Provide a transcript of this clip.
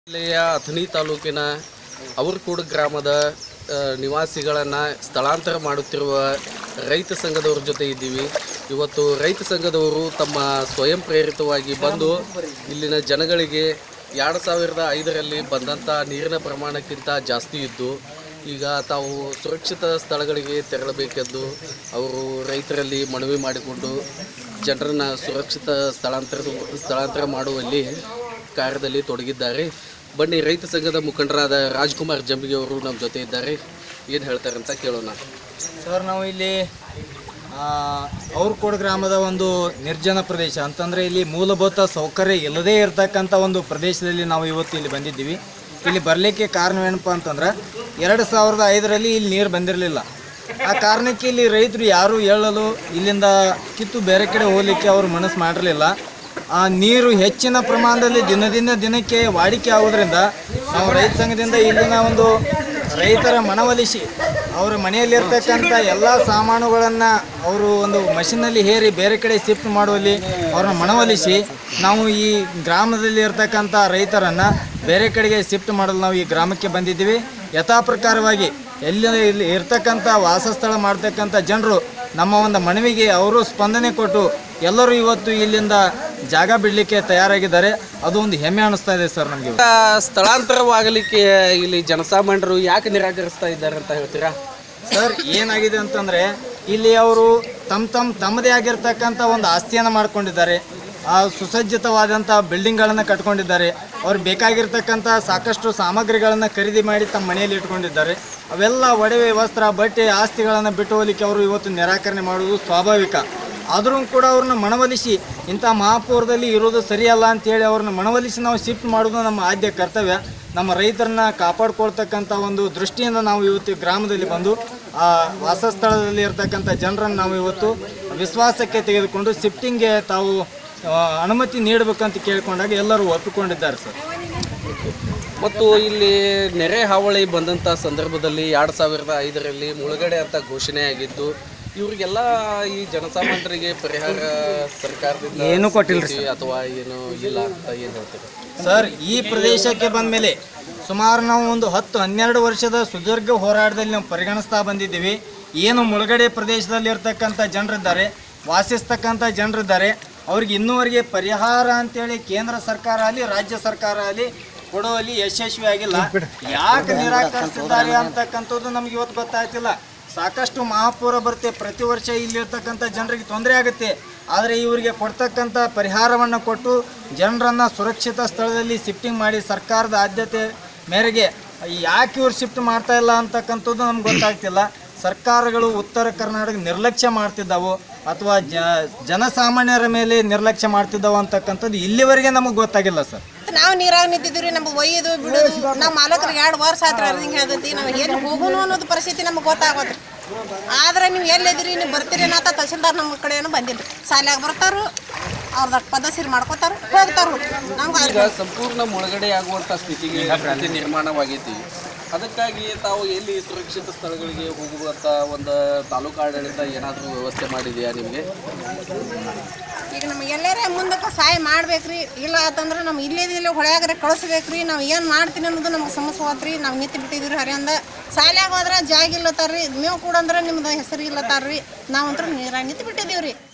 ಜಿಲ್ಲೆಯ ಅಥಣಿ ತಾಲೂಕಿನ ಅವರ್ಕೂಡು ಗ್ರಾಮದ ಆ, ನಿವಾಸಿಗಳನ್ನು ಸ್ಥಳಾಂತರ ಮಾಡುತ್ತಿರುವ ರೈತ ಸಂಘದವ್ರ ಜೊತೆ ಇದ್ದೀವಿ ಇವತ್ತು ರೈತ ಸಂಘದವರು ತಮ್ಮ ಸ್ವಯಂ ಪ್ರೇರಿತವಾಗಿ ಬಂದು ಇಲ್ಲಿನ ಜನಗಳಿಗೆ ಎರಡು ಸಾವಿರದ ಐದರಲ್ಲಿ ಬಂದಂಥ ನೀರಿನ ಪ್ರಮಾಣಕ್ಕಿಂತ ಜಾಸ್ತಿ ಇದ್ದು ಈಗ ತಾವು ಸುರಕ್ಷಿತ ಸ್ಥಳಗಳಿಗೆ ತೆರಳಬೇಕೆಂದು ಅವರು ರೈತರಲ್ಲಿ ಮನವಿ ಮಾಡಿಕೊಂಡು ಜನರನ್ನು ಸುರಕ್ಷಿತ ಸ್ಥಳಾಂತರ ಸ್ಥಳಾಂತರ ಮಾಡುವಲ್ಲಿ ಕಾರ್ಯದಲ್ಲಿ ತೊಡಗಿದ್ದಾರೆ ಬನ್ನಿ ರೈತ ಸಂಘದ ಮುಖಂಡರಾದ ರಾಜ್ಕುಮಾರ್ ಜಂಬಿಗೆ ಅವರು ನಮ್ಮ ಜೊತೆ ಇದ್ದಾರೆ ಏನು ಹೇಳ್ತಾರೆ ಅಂತ ಕೇಳೋಣ ಸರ್ ನಾವು ಇಲ್ಲಿ ಅವ್ರಕೋಡ್ ಗ್ರಾಮದ ಒಂದು ನಿರ್ಜನ ಪ್ರದೇಶ ಅಂತಂದರೆ ಇಲ್ಲಿ ಮೂಲಭೂತ ಸೌಕರ್ಯ ಇಲ್ಲದೇ ಇರತಕ್ಕಂಥ ಒಂದು ಪ್ರದೇಶದಲ್ಲಿ ನಾವು ಇವತ್ತು ಇಲ್ಲಿ ಬಂದಿದ್ದೀವಿ ಇಲ್ಲಿ ಬರಲಿಕ್ಕೆ ಕಾರಣವೇನಪ್ಪ ಅಂತಂದ್ರೆ ಎರಡು ಸಾವಿರದ ಐದರಲ್ಲಿ ಇಲ್ಲಿ ನೀರು ಬಂದಿರಲಿಲ್ಲ ಆ ಕಾರಣಕ್ಕೆ ಇಲ್ಲಿ ರೈತರು ಯಾರು ಹೇಳಲು ಇಲ್ಲಿಂದ ಕಿತ್ತು ಬೇರೆ ಕಡೆ ಹೋಗಲಿಕ್ಕೆ ಅವರು ಮನಸ್ಸು ಮಾಡಿರಲಿಲ್ಲ ಆ ನೀರು ಹೆಚ್ಚಿನ ಪ್ರಮಾಣದಲ್ಲಿ ದಿನದಿಂದ ದಿನಕ್ಕೆ ವಾಡಿಕೆ ಆಗೋದ್ರಿಂದ ನಾವು ರೈತ ಸಂಘದಿಂದ ಇಲ್ಲಿನ ಒಂದು ರೈತರ ಮನವೊಲಿಸಿ ಅವರ ಮನೆಯಲ್ಲಿರ್ತಕ್ಕಂಥ ಎಲ್ಲ ಸಾಮಾನುಗಳನ್ನು ಅವರು ಒಂದು ಮಷಿನಲ್ಲಿ ಹೇರಿ ಬೇರೆ ಕಡೆ ಶಿಫ್ಟ್ ಮಾಡುವಲ್ಲಿ ಅವ್ರನ್ನ ಮನವೊಲಿಸಿ ನಾವು ಈ ಗ್ರಾಮದಲ್ಲಿ ಇರ್ತಕ್ಕಂಥ ರೈತರನ್ನು ಬೇರೆ ಕಡೆಗೆ ಶಿಫ್ಟ್ ಮಾಡಲು ನಾವು ಈ ಗ್ರಾಮಕ್ಕೆ ಬಂದಿದ್ದೀವಿ ಯಥಾ ಪ್ರಕಾರವಾಗಿ ಎಲ್ಲಿ ಇಲ್ಲಿ ಇರ್ತಕ್ಕಂಥ ವಾಸಸ್ಥಳ ಮಾಡ್ತಕ್ಕಂಥ ಜನರು ನಮ್ಮ ಒಂದು ಮನವಿಗೆ ಅವರು ಸ್ಪಂದನೆ ಕೊಟ್ಟು ಎಲ್ಲರೂ ಇವತ್ತು ಇಲ್ಲಿಂದ ಜಾಗ ಬಿಡಲಿಕ್ಕೆ ತಯಾರಾಗಿದ್ದಾರೆ ಅದು ಒಂದು ಹೆಮ್ಮೆ ಅನಿಸ್ತಾ ಇದೆ ಸರ್ ನಮಗೆ ಆ, ಸ್ಥಳಾಂತರವಾಗಲಿಕ್ಕೆ ಇಲ್ಲಿ ಜನಸಾಮಾನ್ಯರು ಯಾಕೆ ನಿರಾಕರಿಸ್ತಾ ಇದ್ದಾರೆ ಅಂತ ಹೇಳ್ತೀರಾ ಸರ್ ಏನಾಗಿದೆ ಅಂತಂದರೆ ಇಲ್ಲಿ ಅವರು ತಮ್ಮ ತಮ್ಮ ತಮ್ಮದೇ ಆಗಿರ್ತಕ್ಕಂಥ ಒಂದು ಆಸ್ತಿಯನ್ನು ಮಾಡ್ಕೊಂಡಿದ್ದಾರೆ ಆ ಸುಸಜ್ಜಿತವಾದಂಥ ಬಿಲ್ಡಿಂಗ್ಗಳನ್ನು ಕಟ್ಕೊಂಡಿದ್ದಾರೆ ಅವ್ರು ಬೇಕಾಗಿರ್ತಕ್ಕಂಥ ಸಾಕಷ್ಟು ಸಾಮಗ್ರಿಗಳನ್ನು ಖರೀದಿ ಮಾಡಿ ತಮ್ಮ ಮನೆಯಲ್ಲಿ ಇಟ್ಕೊಂಡಿದ್ದಾರೆ ಅವೆಲ್ಲ ಒಡವೆ ವಸ್ತ್ರ ಬಟ್ಟೆ ಆಸ್ತಿಗಳನ್ನು ಬಿಟ್ಟು ಹೋಗ್ಲಿಕ್ಕೆ ಅವರು ಇವತ್ತು ನಿರಾಕರಣೆ ಮಾಡುವುದು ಸ್ವಾಭಾವಿಕ ಆದರೂ ಕೂಡ ಅವ್ರನ್ನ ಮನವೊಲಿಸಿ ಇಂಥ ಮಹಾಪೌರದಲ್ಲಿ ಇರೋದು ಸರಿಯಲ್ಲ ಅಂತೇಳಿ ಅವ್ರನ್ನ ಮನವೊಲಿಸಿ ನಾವು ಶಿಫ್ಟ್ ಮಾಡೋದು ನಮ್ಮ ಆದ್ಯ ಕರ್ತವ್ಯ ನಮ್ಮ ರೈತರನ್ನ ಕಾಪಾಡ್ಕೊಳ್ತಕ್ಕಂಥ ಒಂದು ದೃಷ್ಟಿಯಿಂದ ನಾವು ಇವತ್ತು ಗ್ರಾಮದಲ್ಲಿ ಬಂದು ಆ ವಾಸಸ್ಥಳದಲ್ಲಿ ಇರ್ತಕ್ಕಂಥ ಜನರನ್ನು ನಾವು ಇವತ್ತು ವಿಶ್ವಾಸಕ್ಕೆ ತೆಗೆದುಕೊಂಡು ಶಿಫ್ಟಿಂಗ್ಗೆ ತಾವು ಆ, ಅನುಮತಿ ನೀಡಬೇಕಂತ ಕೇಳಿಕೊಂಡಾಗ ಎಲ್ಲರೂ ಒಪ್ಪಿಕೊಂಡಿದ್ದಾರೆ ಸರ್ ಮತ್ತು ಇಲ್ಲಿ ನೆರೆ ಹಾವಳಿ ಬಂದಂಥ ಸಂದರ್ಭದಲ್ಲಿ ಎರಡು ಸಾವಿರದ ಐದರಲ್ಲಿ ಮುಳುಗಡೆ ಅಂತ ಘೋಷಣೆ ಆಗಿದ್ದು ಇವರಿಗೆಲ್ಲ ಈ ಜನಸಾಮಾನ್ಯರಿಗೆ ಪರಿಹಾರ ಸರ್ಕಾರದಿಂದ ಏನೂ ಕೊಟ್ಟಿಲ್ಲ ಸಿಗ್ತೈತಿ ಅಥವಾ ಏನು ಇಲ್ಲ ಅಂತ ಏನು ಹೇಳ್ತೀರಿ ಸರ್ ಈ ಪ್ರದೇಶಕ್ಕೆ ಬಂದ ಮೇಲೆ ಸುಮಾರು ನಾವು ಒಂದು ಹತ್ತು ಹನ್ನೆರಡು ವರ್ಷದ ಸುದೀರ್ಘ ಹೋರಾಟದಲ್ಲಿ ನಾವು ಪರಿಗಣಿಸ್ತಾ ಬಂದಿದ್ದೀವಿ ಏನು ಮುಳುಗಡೆ ಪ್ರದೇಶದಲ್ಲಿ ಇರ್ತಕ್ಕಂಥ ಜನರಿದ್ದಾರೆ ವಾಸಿಸ್ತಕ್ಕಂಥ ಜನರಿದ್ದಾರೆ ಅವ್ರಿಗೆ ಇನ್ನೂವರೆಗೆ ಪರಿಹಾರ ಅಂತೇಳಿ ಕೇಂದ್ರ ಸರ್ಕಾರ ಆಗಲಿ ರಾಜ್ಯ ಸರ್ಕಾರ ಆಗಲಿ ಕೊಡುವಲ್ಲಿ ಯಶಸ್ವಿ ಆಗಿಲ್ಲ ಯಾಕೆ ನಿರಾಕರಿಸಿದ್ದಾರೆ ಅಂತಕ್ಕಂಥದ್ದು ನಮ್ಗೆ ಇವತ್ತು ಗೊತ್ತಾಗ್ತಿಲ್ಲ ಸಾಕಷ್ಟು ಮಹಾಪೂರ ಬರುತ್ತೆ ಪ್ರತಿ ವರ್ಷ ಇಲ್ಲಿರ್ತಕ್ಕಂಥ ಜನರಿಗೆ ತೊಂದರೆ ಆಗುತ್ತೆ ಆದರೆ ಇವರಿಗೆ ಕೊಡ್ತಕ್ಕಂಥ ಪರಿಹಾರವನ್ನು ಕೊಟ್ಟು ಜನರನ್ನು ಸುರಕ್ಷಿತ ಸ್ಥಳದಲ್ಲಿ ಶಿಫ್ಟಿಂಗ್ ಮಾಡಿ ಸರ್ಕಾರದ ಆದ್ಯತೆ ಮೇರೆಗೆ ಯಾಕೆ ಇವ್ರು ಶಿಫ್ಟ್ ಮಾಡ್ತಾ ಇಲ್ಲ ಅಂತಕ್ಕಂಥದ್ದು ನಮ್ಗೆ ಗೊತ್ತಾಗ್ತಿಲ್ಲ ಸರ್ಕಾರಗಳು ಉತ್ತರ ಕರ್ನಾಟಕ ನಿರ್ಲಕ್ಷ್ಯ ಮಾಡ್ತಿದ್ದಾವು ಅಥವಾ ಜ ಜನಸಾಮಾನ್ಯರ ಮೇಲೆ ನಿರ್ಲಕ್ಷ್ಯ ಮಾಡ್ತಿದ್ದಾವೆ ಅಂತಕ್ಕಂಥದ್ದು ಇಲ್ಲಿವರೆಗೆ ನಮಗೆ ಗೊತ್ತಾಗಿಲ್ಲ ಸರ್ ನಾವು ನೀರಾಗ ನಿಂತಿದ್ದೀವಿ ರೀ ನಮ್ಗೆ ಒಯ್ಯೋದು ಬಿಡೋದು ನಮ್ಮ ಮಾಲಕರಿಗೆ ಎರಡು ವರ್ಷ ಆತ್ರ ಹಿಂಗೆ ಹೇಳ್ತೈತಿ ನಾವು ಎಲ್ಲಿ ಹೋಗೋನು ಅನ್ನೋದು ಪರಿಸ್ಥಿತಿ ನಮ್ಗೆ ಗೊತ್ತಾಗೋದ್ರಿ ಆದ್ರೆ ನೀವು ಎಲ್ಲಿದ್ದೀರಿ ನೀವು ಬರ್ತೀರಿ ಅನ್ನೋ ತಹಸೀಲ್ದಾರ್ ನಮ್ಮ ಕಡೆನೂ ಬಂದಿಲ್ಲ ಶಾಲ್ಯಾಗ ಬರ್ತಾರು ಅವ್ರದ್ದು ಪದ್ಧತಿ ಮಾಡ್ಕೋತಾರು ಹೋಗ್ತಾರು ನಮ್ಗೆ ಈಗ ಸಂಪೂರ್ಣ ಮುಳುಗಡೆ ಆಗುವಂಥ ಸ್ಥಿತಿಗೆ ಸ್ಥಿತಿ ನಿರ್ಮಾಣವಾಗೈತಿ ಅದಕ್ಕಾಗಿ ತಾವು ಎಲ್ಲಿ ಸುರಕ್ಷಿತ ಸ್ಥಳಗಳಿಗೆ ಹೋಗುವಂಥ ಒಂದು ತಾಲೂಕು ಆಡಳಿತ ಏನಾದರೂ ವ್ಯವಸ್ಥೆ ಮಾಡಿದೆಯಾ ನಿಮಗೆ ಈಗ ನಮ್ಗೆ ಎಲ್ಲರೇ ಮುಂದಕ್ಕೆ ಸಹಾಯ ಮಾಡ್ಬೇಕ್ರಿ ಇಲ್ಲ ಅಂತಂದ್ರೆ ನಮ್ಮ ಇಲ್ಲೇ ಇಲ್ಲೇ ಹೊಳ್ಯಾಗರೆ ಕಳಿಸ್ಬೇಕ್ರಿ ನಾವು ಏನು ಮಾಡ್ತೀನಿ ಅನ್ನೋದು ನಮ್ಗೆ ಸಮಸ್ಯೆ ಹೋತ್ರಿ ನಾವು ನಿಂತು ಬಿಟ್ಟಿದ್ದೀವಿ ಹರಿಯಂದ ಶಾಲ್ಯಾಗ ಹೋದ್ರೆ ಜಾಗ ಇಲ್ಲತ್ತಾರ್ರಿ ಮೇವು ಕೂಡ ಅಂದ್ರೆ ನಿಮ್ದು ಹೆಸರು ಇಲ್ಲತ್ತಾರ್ರಿ ನಾವಂತೂ ನೀರಾಗ ನಿಂತು ಬಿಟ್ಟಿದ್ದೀವಿ ರೀ